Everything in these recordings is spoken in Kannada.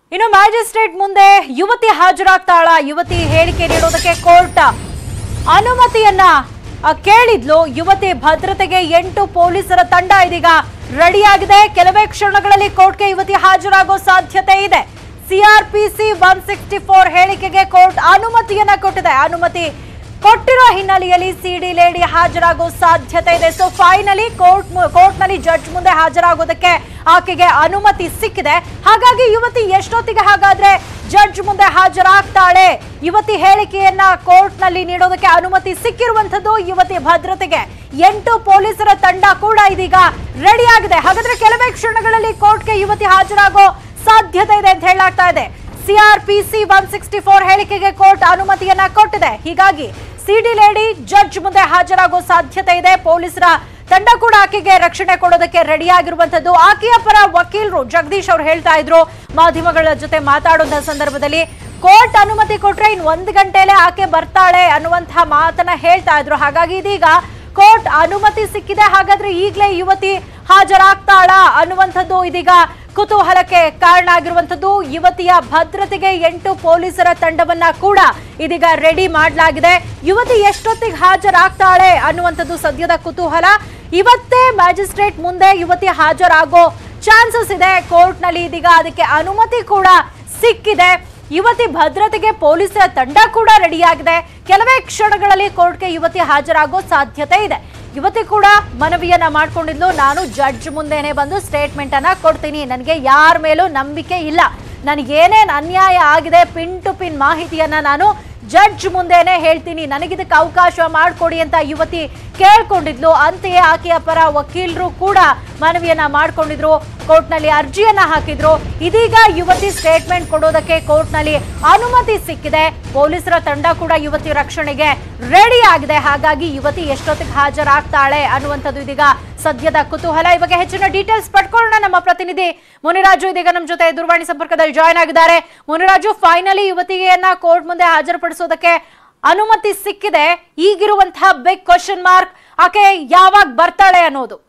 ಇನ್ನು ಮ್ಯಾಜಿಸ್ಟ್ರೇಟ್ ಮುಂದೆ ಯುವತಿ ಹಾಜರಾಗ್ತಾಳ ಯುವತಿ ಹೇಳಿಕೆ ನೀಡೋದಕ್ಕೆ ಕೋರ್ಟ್ ಅನುಮತಿಯನ್ನ ಆ, ಕೇಳಿದ್ಲು ಯುವತಿ ಭದ್ರತೆಗೆ ಎಂಟು ಪೊಲೀಸರ ತಂಡ ಇದೀಗ ರೆಡಿಯಾಗಿದೆ ಕೆಲವೇ ಕ್ಷಣಗಳಲ್ಲಿ ಕೋರ್ಟ್ಗೆ ಯುವತಿ ಹಾಜರಾಗೋ ಸಾಧ್ಯತೆ ಇದೆ ಸಿಆರ್ಪಿಸಿ ಒನ್ ಸಿಕ್ಸ್ಟಿ ಫೋರ್ ಹೇಳಿಕೆಗೆ ಕೋರ್ಟ್ ಅನುಮತಿಯನ್ನ ಕೊಟ್ಟಿದೆ ಅನುಮತಿ ಕೊಟ್ಟಿರೋ ಹಿನ್ನೆಲೆಯಲ್ಲಿ ಸಿಡಿ ಲೇಡಿ ಹಾಜರಾಗೋ ಸಾಧ್ಯತೆ ಇದೆ ಸೊ ಫೈನಲಿ ಕೋರ್ಟ್ ಕೋರ್ಟ್ ನಲ್ಲಿ ಜಡ್ಜ್ ಮುಂದೆ ಹಾಜರಾಗೋದಕ್ಕೆ ಆಕೆಗೆ ಅನುಮತಿ ಸಿಕ್ಕಿದೆ ಹಾಗಾಗಿ ಯುವತಿ ಎಷ್ಟೊತ್ತಿಗೆ ಹಾಗಾದ್ರೆ ಜಡ್ಜ್ ಮುಂದೆ ಹಾಜರಾಗ್ತಾಳೆ ಯುವತಿ ಹೇಳಿಕೆಯನ್ನ ಕೋರ್ಟ್ ನಲ್ಲಿ ನೀಡೋದಕ್ಕೆ ಅನುಮತಿ ಸಿಕ್ಕಿರುವಂತದ್ದು ಯುವತಿ ಭದ್ರತೆಗೆ ಎಂಟು ಪೊಲೀಸರ ತಂಡ ಕೂಡ ಇದೀಗ ರೆಡಿ ಆಗಿದೆ ಹಾಗಾದ್ರೆ ಕೆಲವೇ ಕ್ಷಣಗಳಲ್ಲಿ ಕೋರ್ಟ್ಗೆ ಯುವತಿ ಹಾಜರಾಗೋ ಸಾಧ್ಯತೆ ಇದೆ ಅಂತ ಹೇಳಲಾಗ್ತಾ ಇದೆ ಸಿಆರ್ಪಿಸಿ ಒನ್ ಸಿಕ್ಸ್ಟಿ ಫೋರ್ ಹೇಳಿಕೆಗೆ ಕೋರ್ಟ್ ಅನುಮತಿಯನ್ನ ಕೊಟ್ಟಿದೆ ಹೀಗಾಗಿ ಸಿಡಿ ಲೇಡಿ ಜಡ್ಜ್ ಮುಂದೆ ಹಾಜರಾಗೋ ಸಾಧ್ಯತೆ ಇದೆ ಪೊಲೀಸರ ತಂಡ ಕೂಡ ಆಕೆಗೆ ರಕ್ಷಣೆ ಕೊಡೋದಕ್ಕೆ ರೆಡಿ ಆಗಿರುವಂತದ್ದು ಆಕೆಯ ಪರ ವಕೀಲರು ಜಗದೀಶ್ ಅವರು ಹೇಳ್ತಾ ಇದ್ರು ಮಾಧ್ಯಮಗಳ ಜೊತೆ ಮಾತಾಡುವಂತಹ ಸಂದರ್ಭದಲ್ಲಿ ಕೋರ್ಟ್ ಅನುಮತಿ ಕೊಟ್ರೆ ಇನ್ ಒಂದು ಗಂಟೆಲೆ ಆಕೆ ಬರ್ತಾಳೆ ಅನ್ನುವಂತಹ ಮಾತನ್ನ ಹೇಳ್ತಾ ಇದ್ರು ಹಾಗಾಗಿ ಇದೀಗ ಕೋರ್ಟ್ ಅನುಮತಿ ಸಿಕ್ಕಿದೆ ಹಾಗಾದ್ರೆ ಈಗಲೇ ಯುವತಿ ಹಾಜರಾಗ್ತಾಳ ಅನ್ನುವಂಥದ್ದು ಇದೀಗ ಕುತೂಹಲಕ್ಕೆ ಕಾರಣ ಆಗಿರುವಂತದ್ದು ಯುವತಿಯ ಭದ್ರತೆಗೆ ಎಂಟು ಪೊಲೀಸರ ತಂಡವನ್ನ ಕೂಡ ಇದೀಗ ರೆಡಿ ಮಾಡಲಾಗಿದೆ ಯುವತಿ ಎಷ್ಟೊತ್ತಿಗೆ ಹಾಜರಾಗ್ತಾಳೆ ಅನ್ನುವಂಥದ್ದು ಸದ್ಯದ ಕುತೂಹಲ ಇವತ್ತೇ ಮ್ಯಾಜಿಸ್ಟ್ರೇಟ್ ಮುಂದೆ ಯುವತಿ ಹಾಜರಾಗೋ ಚಾನ್ಸಸ್ ಇದೆ ಕೋರ್ಟ್ ನಲ್ಲಿ ಇದೀಗ ಅದಕ್ಕೆ ಅನುಮತಿ ಕೂಡ ಸಿಕ್ಕಿದೆ ಯುವತಿ ಭದ್ರತೆಗೆ ಪೊಲೀಸರ ತಂಡ ಕೂಡ ರೆಡಿಯಾಗಿದೆ ಕೆಲವೇ ಕ್ಷಣಗಳಲ್ಲಿ ಕೋರ್ಟ್ಗೆ ಯುವತಿ ಹಾಜರಾಗೋ ಸಾಧ್ಯತೆ ಇದೆ ಯುವತಿ ಕೂಡ ಮನವಿಯನ್ನ ಮಾಡ್ಕೊಂಡಿದ್ಲು ನಾನು ಜಡ್ಜ್ ಮುಂದೆನೆ ಬಂದು ಸ್ಟೇಟ್ಮೆಂಟ್ ಅನ್ನ ಕೊಡ್ತೀನಿ ನನಗೆ ಯಾರ ಮೇಲೂ ನಂಬಿಕೆ ಇಲ್ಲ ನನಗೇನೇನ್ ಅನ್ಯಾಯ ಆಗಿದೆ ಪಿನ್ ಟು ಪಿನ್ ಮಾಹಿತಿಯನ್ನ ನಾನು ಜಡ್ಜ್ ಮುಂದೆನೆ ಹೇಳ್ತೀನಿ ನನಗಿದಕ್ಕೆ ಅವಕಾಶ ಮಾಡಿಕೊಡಿ ಅಂತ ಯುವತಿ ಕೇಳ್ಕೊಂಡಿದ್ಲು ಅಂತೆಯೇ ಆಕೆಯ ಪರ ವಕೀಲರು ಕೂಡ ಮನವಿಯನ್ನ ಮಾಡ್ಕೊಂಡಿದ್ರು ಕೋರ್ಟ್ನಲ್ಲಿ ಅರ್ಜಿಯನ್ನ ಹಾಕಿದ್ರು ಇದೀಗ ಯುವತಿ ಸ್ಟೇಟ್ಮೆಂಟ್ ಕೊಡೋದಕ್ಕೆ ಕೋರ್ಟ್ನಲ್ಲಿ ಅನುಮತಿ ಸಿಕ್ಕಿದೆ ಪೊಲೀಸರ ತಂಡ ಕೂಡ ಯುವತಿ ರಕ್ಷಣೆಗೆ ರೆಡಿ ಆಗಿದೆ ಹಾಗಾಗಿ ಯುವತಿ ಎಷ್ಟೊತ್ತಿಗೆ ಹಾಜರಾಗ್ತಾಳೆ ಅನ್ನುವಂಥದ್ದು ಇದೀಗ ಸದ್ಯದ ಕುತೂಹಲ ಈ ಬಗ್ಗೆ ಹೆಚ್ಚಿನ ಡೀಟೇಲ್ಸ್ ಪಡ್ಕೊಳ್ಳೋಣ ನಮ್ಮ ಪ್ರತಿನಿಧಿ ಮುನಿರಾಜು ಇದೀಗ ನಮ್ಮ ಜೊತೆ ದೂರವಾಣಿ ಸಂಪರ್ಕದಲ್ಲಿ ಜಾಯ್ನ್ ಆಗಿದ್ದಾರೆ ಮುನಿರಾಜು ಫೈನಲಿ ಯುವತಿಯನ್ನ ಕೋರ್ಟ್ ಮುಂದೆ ಹಾಜರುಪಡಿಸೋದಕ್ಕೆ ಅನುಮತಿ ಸಿಕ್ಕಿದೆ ಈಗಿರುವಂತಹ ಬಿಗ್ ಕ್ವಶನ್ ಮಾರ್ಕ್ ಆಕೆ ಯಾವಾಗ ಬರ್ತಾಳೆ ಅನ್ನೋದು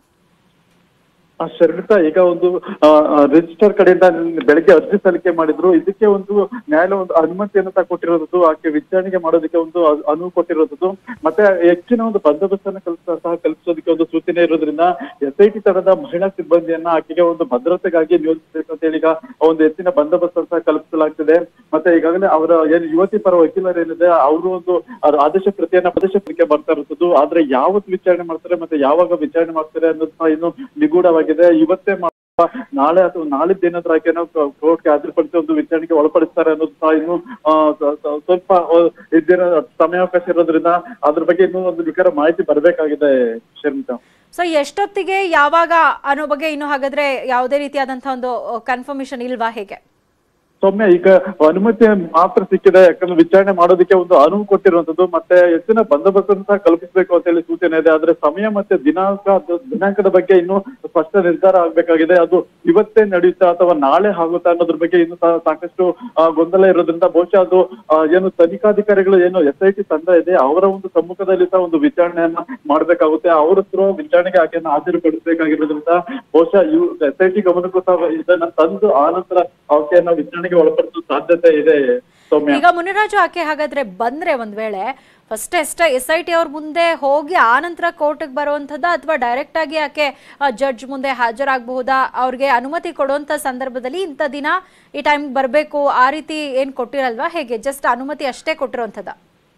ಆ ಶರ್ಮಿತಾ ಈಗ ಒಂದು ರಿಜಿಸ್ಟರ್ ಕಡೆಯಿಂದ ನಿನ್ನೆ ಬೆಳಗ್ಗೆ ಅರ್ಜಿ ಸಲ್ಲಿಕೆ ಮಾಡಿದ್ರು ಇದಕ್ಕೆ ಒಂದು ನ್ಯಾಯಾಲಯ ಒಂದು ಅನುಮತಿಯನ್ನು ಸಹ ಕೊಟ್ಟಿರೋದು ಆಕೆ ವಿಚಾರಣೆಗೆ ಮಾಡೋದಕ್ಕೆ ಒಂದು ಅ- ಅನುವು ಕೊಟ್ಟಿರೋದು ಮತ್ತೆ ಹೆಚ್ಚಿನ ಒಂದು ಬಂದೋಬಸ್ತನ್ನು ಕಲ್ಸ ಸಹ ಕಲ್ಪಿಸೋದಕ್ಕೆ ಒಂದು ಸೂಚನೆ ಇರೋದ್ರಿಂದ ಎಸ್ ಐ ಟಿ ತರದ ಮಹಿಳಾ ಸಿಬ್ಬಂದಿಯನ್ನ ಆಕೆಗೆ ಒಂದು ಭದ್ರತೆಗಾಗಿ ನಿಯೋಜಿಸಬೇಕು ಅಂತ ಹೇಳಿ ಈಗ ಒಂದು ಹೆಚ್ಚಿನ ಬಂದೋಬಸ್ತ್ ಸಹ ಕಲ್ಪಿಸಲಾಗ್ತಿದೆ ಮತ್ತೆ ಈಗಾಗಲೇ ಅವರ ಏನು ಯುವತಿ ಪರ ವಕೀಲರು ಏನಿದೆ ಅವರು ಒಂದು ಅದ್ ಆದೇಶ ಪ್ರತಿಯನ್ನ ಆದೇಶ ಪ್ರತಿಗೆ ಬರ್ತಾ ಇರುತ್ತದು ಆದ್ರೆ ಯಾವತ್ತು ವಿಚಾರಣೆ ಮಾಡ್ತಾರೆ ಮತ್ತೆ ಯಾವಾಗ ವಿಚಾರಣೆ ಮಾಡ್ತಾರೆ ಅನ್ನೋದು ಸಹ ಇನ್ನು ನಿಗೂಢವಾಗಿದೆ ಇವತ್ತೇ ಮಾ- ನಾಳೆ ಅಥವಾ ನಾಳಿದ್ದು ಏನಾದ್ರೂ ಆಕೆನ ಕೋರ್ಟ್ಗೆ ಹಾಜರುಪಡಿಸಿ ಒಂದು ವಿಚಾರಣೆಗೆ ಒಳಪಡಿಸ್ತಾರೆ ಅನ್ನೋದು ಸಹ ಇನ್ನು ಆ, ಸ- ಸ- ಸ್ವಲ್ಪ ಆ, ಇದ್ದಿರೋ ಸಮಯಾವಕಾಶ ಇರೋದ್ರಿಂದ ಅದ್ರ ಬಗ್ಗೆ ಇನ್ನೂ ಒಂದು ನಿಖರ ಮಾಹಿತಿ ಬರ್ಬೇಕಾಗಿದೆ ಶರ್ಮಿತಾ ಸೊ ಎಷ್ಟೊತ್ತಿಗೆ ಯಾವಾಗ ಅನ್ನೋ ಬಗ್ಗೆ ಇನ್ನು ಹಾಗಾದ್ರೆ ಯಾವುದೇ ರೀತಿಯಾದಂತಹ ಒಂದು ಕನ್ಫರ್ಮೇಶನ್ ಇಲ್ವಾ ಹೇಗೆ ಸೌಮ್ಯ ಈಗ ಅನುಮತಿ ಮಾತ್ರ ಸಿಕ್ಕಿದೆ ಯಾಕಂದ್ರೆ ವಿಚಾರಣೆ ಮಾಡೋದಕ್ಕೆ ಒಂದು ಅನುವು ಕೊಟ್ಟಿರುವಂತದ್ದು ಮತ್ತೆ ಹೆಚ್ಚಿನ ಬಂದೋಬಸ್ತ್ ಸಹ ಕಲ್ಪಿಸಬೇಕು ಅಂತ ಹೇಳಿ ಸೂಚನೆ ಇದೆ ಆದ್ರೆ ಸಮಯ ಮತ್ತೆ ದಿನಾಂಕ ಅದು ದಿನಾಂಕದ ಬಗ್ಗೆ ಇನ್ನು ಸ್ಪಷ್ಟ ನಿರ್ಧಾರ ಆಗ್ಬೇಕಾಗಿದೆ ಅದು ಇವತ್ತೇ ನಡೆಯುತ್ತಾ ಅಥವಾ ನಾಳೆ ಆಗುತ್ತಾ ಅನ್ನೋದ್ರ ಬಗ್ಗೆ ಇನ್ನು ಸಹ ಸಾಕಷ್ಟು ಆ, ಗೊಂದಲ ಇರೋದ್ರಿಂದ ಬಹುಶಃ ಅದು ಆ, ಏನು ತನಿಖಾಧಿಕಾರಿಗಳು ಏನು ಎಸ್ ಐ ಟಿ ತಂಡ ಇದೆ ಅವರ ಒಂದು ಸಮ್ಮುಖದಲ್ಲಿ ಸಹ ಒಂದು ವಿಚಾರಣೆಯನ್ನ ಮಾಡ್ಬೇಕಾಗುತ್ತೆ ಅವ್ರ ಹತ್ರ ವಿಚಾರಣೆಗೆ ಆಕೆಯನ್ನ ಹಾಜರುಪಡಿಸಬೇಕಾಗಿರೋದ್ರಿಂದ ಬಹುಶಃ ಇವ್ ಎಸ್ ಐ ಟಿ ಗಮನಕ್ಕೂ ಸಹ ಇದನ್ನ ತಂದು ಆನಂತರ ಆಕೆಯನ್ನ ವಿಚಾರಣೆಗೆ ಒಳಪಡಿಸುವ ಸಾಧ್ಯತೆ ಇದೆ ಸೌಮ್ಯ ಈಗ ಮುನಿರಾಜು ಆಕೆ ಹಾಗಾದ್ರೆ ಬಂದ್ರೆ ಒಂದ್ ವೇಳೆ ಫಸ್ಟ್ ಎಷ್ಟ ಎಸ್ ಐ ಟಿ ಅವ್ರ ಮುಂದೆ ಹೋಗಿ ಆ ನಂತರ ಕೋರ್ಟ್ಗೆ ಬರುವಂಥದ್ದ ಅಥವಾ ಡೈರೆಕ್ಟ್ ಆಗಿ ಆಕೆ ಜಡ್ಜ್ ಮುಂದೆ ಹಾಜರಾಗಬಹುದಾ ಅವ್ರಿಗೆ ಅನುಮತಿ ಕೊಡುವಂತ ಸಂದರ್ಭದಲ್ಲಿ ಇಂಥ ದಿನ ಈ ಟೈಮ್ ಬರಬೇಕು ಆ ರೀತಿ ಏನ್ ಕೊಟ್ಟಿರಲ್ವಾ ಹೇಗೆ ಜಸ್ಟ್ ಅನುಮತಿ ಅಷ್ಟೇ ಕೊಟ್ಟಿರುವಂಥದ್ದ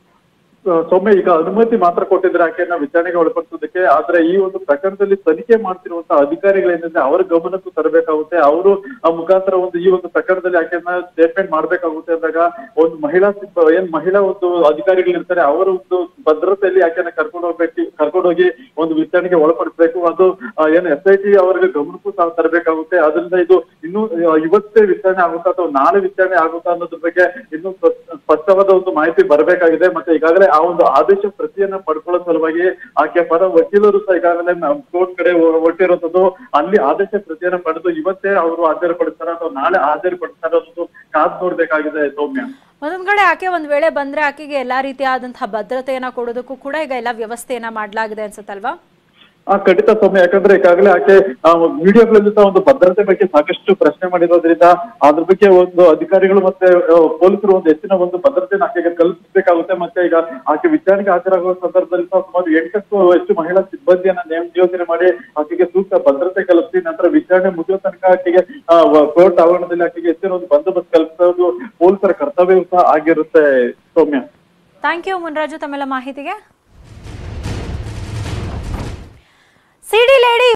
ಆ, ಸೌಮ್ಯ ಈಗ ಅನುಮತಿ ಮಾತ್ರ ಕೊಟ್ಟಿದ್ರೆ ಆಕೆಯನ್ನ ವಿಚಾರಣೆಗೆ ಒಳಪಡಿಸೋದಕ್ಕೆ ಆದ್ರೆ ಈ ಒಂದು ಪ್ರಕರಣದಲ್ಲಿ ತನಿಖೆ ಮಾಡ್ತಿರುವಂತಹ ಅಧಿಕಾರಿಗಳೇನಿದೆ ಅವರ ಗಮನಕ್ಕೂ ತರಬೇಕಾಗುತ್ತೆ ಅವರು ಆ ಮುಖಾಂತರ ಒಂದು ಈ ಒಂದು ಪ್ರಕರಣದಲ್ಲಿ ಆಕೆಯನ್ನ ಸ್ಟೇಟ್ಮೆಂಟ್ ಮಾಡ್ಬೇಕಾಗುತ್ತೆ ಅಂದಾಗ ಒಂದು ಮಹಿಳಾ ಸಿಬ್ಬ ಏನ್ ಮಹಿಳಾ ಒಂದು ಅಧಿಕಾರಿಗಳಿರ್ತಾರೆ ಅವರ ಒಂದು ಭದ್ರತೆಯಲ್ಲಿ ಆಕೆಯನ್ನ ಕರ್ಕೊಂಡು ಹೋಗ್ಬೇಕು ಕರ್ಕೊಂಡು ಹೋಗಿ ಒಂದು ವಿಚಾರಣೆಗೆ ಒಳಪಡಿಸಬೇಕು ಅದು ಆ, ಏನು ಎಸ್ ಐ ಟಿ ಅವರಿಗೆ ಗಮನಕ್ಕೂ ಸಹ ತರಬೇಕಾಗುತ್ತೆ ಅದರಿಂದ ಇದು ಇನ್ನು ಆ, ಇವತ್ತೇ ವಿಚಾರಣೆ ಆಗುತ್ತಾ ಅಥವಾ ನಾಳೆ ವಿಚಾರಣೆ ಆಗುತ್ತಾ ಅನ್ನೋದ್ರ ಬಗ್ಗೆ ಇನ್ನು ಸ್ಪ- ಸ್ಪಷ್ಟವಾದ ಒಂದು ಮಾಹಿತಿ ಬರಬೇಕಾಗಿದೆ ಮತ್ತೆ ಈಗಾಗಲೇ ಆ ಒಂದು ಆದೇಶ ಪ್ರತಿಯನ್ನ ಪಡ್ಕೊಳ್ಳೋ ಸಲುವಾಗಿ ಆಕೆ ಪರ ವಕೀಲರು ಸಹ ಈಗಾಗಲೇ ಕೋರ್ಟ್ ಕಡೆ ಹೊರಟಿರೋದು ಅಲ್ಲಿ ಆದೇಶ ಪ್ರತಿಯನ್ನ ಪಡೆದು ಇವತ್ತೇ ಅವರು ಹಾಜರುಪಡಿಸ್ತಾರ ಅಥವಾ ನಾಳೆ ಹಾಜರುಪಡಿಸ್ತಾರ ಅನ್ನೋದು ಕಾದ್ ನೋಡ್ಬೇಕಾಗಿದೆ ಸೌಮ್ಯ ಒಂದೊಂದ್ ಕಡೆ ಆಕೆ ಒಂದ್ ವೇಳೆ ಬಂದ್ರೆ ಆಕೆಗೆ ಎಲ್ಲಾ ರೀತಿಯಾದಂತಹ ಭದ್ರತೆಯನ್ನ ಕೊಡೋದಕ್ಕೂ ಕೂಡ ಈಗ ಎಲ್ಲ ವ್ಯವಸ್ಥೆಯನ್ನ ಮಾಡ್ಲಾಗಿದೆ ಅನ್ಸುತ್ತಲ್ವಾ ಆ ಖಂಡಿತ ಸೌಮ್ಯ ಯಾಕಂದ್ರೆ ಈಗಾಗಲೇ ಆಕೆ ವಿಡಿಯೋಗಳಲ್ಲಿ ಸಹ ಒಂದು ಭದ್ರತೆ ಬಗ್ಗೆ ಸಾಕಷ್ಟು ಪ್ರಶ್ನೆ ಮಾಡಿರೋದ್ರಿಂದ ಅದ್ರ ಬಗ್ಗೆ ಒಂದು ಅಧಿಕಾರಿಗಳು ಮತ್ತೆ ಆ, ಪೊಲೀಸರು ಒಂದು ಹೆಚ್ಚಿನ ಒಂದು ಭದ್ರತೆಯನ್ನು ಆಕೆಗೆ ಕಲ್ಪಿಸಬೇಕಾಗುತ್ತೆ ಮತ್ತೆ ಈಗ ಆಕೆ ವಿಚಾರಣೆಗೆ ಹಾಜರಾಗುವ ಸಂದರ್ಭದಲ್ಲಿ ಸಹ ಸುಮಾರು ಎಂಟಕ್ಕೂ ಹೆಚ್ಚು ಮಹಿಳಾ ಸಿಬ್ಬಂದಿಯನ್ನ ನೇಮ ನಿಯೋಜನೆ ಮಾಡಿ ಆಕೆಗೆ ಸೂಕ್ತ ಭದ್ರತೆ ಕಲ್ಪಿಸಿ ನಂತರ ವಿಚಾರಣೆ ಮುಗಿಯೋ ತನಕ ಆಕೆಗೆ ಕೋರ್ಟ್ ಆವರಣದಲ್ಲಿ ಆಕೆಗೆ ಹೆಚ್ಚಿನ ಒಂದು ಬಂದೋಬಸ್ತ್ ಕಲ್ಪಿಸೋದು ಪೊಲೀಸರ ಕರ್ತವ್ಯವೂ ಸಹ ಆಗಿರುತ್ತೆ ಸೌಮ್ಯ ಥ್ಯಾಂಕ್ ಯು ಮುನ್ರಾಜು ತಮ್ಮೆಲ್ಲ ಮಾಹಿತಿಗೆ ಸಿಡಿ ಲೇಡಿ